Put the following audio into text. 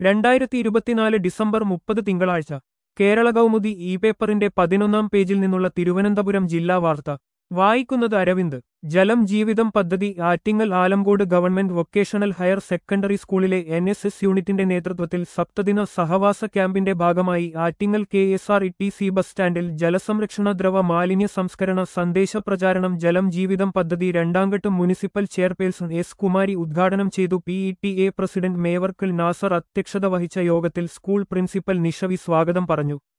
രണ്ടായിരത്തി ഇരുപത്തിനാല് ഡിസംബർ മുപ്പത് തിങ്കളാഴ്ച കേരള കൗമുദി ഇ പേപ്പറിന്റെ പതിനൊന്നാം പേജിൽ നിന്നുള്ള തിരുവനന്തപുരം ജില്ലാ വാർത്ത വായിക്കുന്നത് അരവിന്ദ് ജലം ജീവിതം പദ്ധതി Attingal Alamcode government vocational higher secondary സ്കൂളിലെ എൻ എസ് എസ് യൂണിറ്റിന്റെ നേതൃത്വത്തിൽ സപ്തദിന സഹവാസ ക്യാമ്പിന്റെ ഭാഗമായി Attingal K S R T C bus ബസ് സ്റ്റാൻഡിൽ ജലസംരക്ഷണ ദ്രവ മാലിന്യ സംസ്കരണ സന്ദേശ പ്രചാരണം ജലം ജീവിതം പദ്ധതി രണ്ടാംഘട്ട മുനിസിപ്പൽ ചെയർപേഴ്സൺ എസ് കുമാരി ഉദ്ഘാടനം ചെയ്തു P E T A president Mevarkal Nasar അധ്യക്ഷത വഹിച്ച യോഗത്തിൽ സ്കൂൾ പ്രിൻസിപ്പൽ നിഷവി സ്വാഗതം പറഞ്ഞു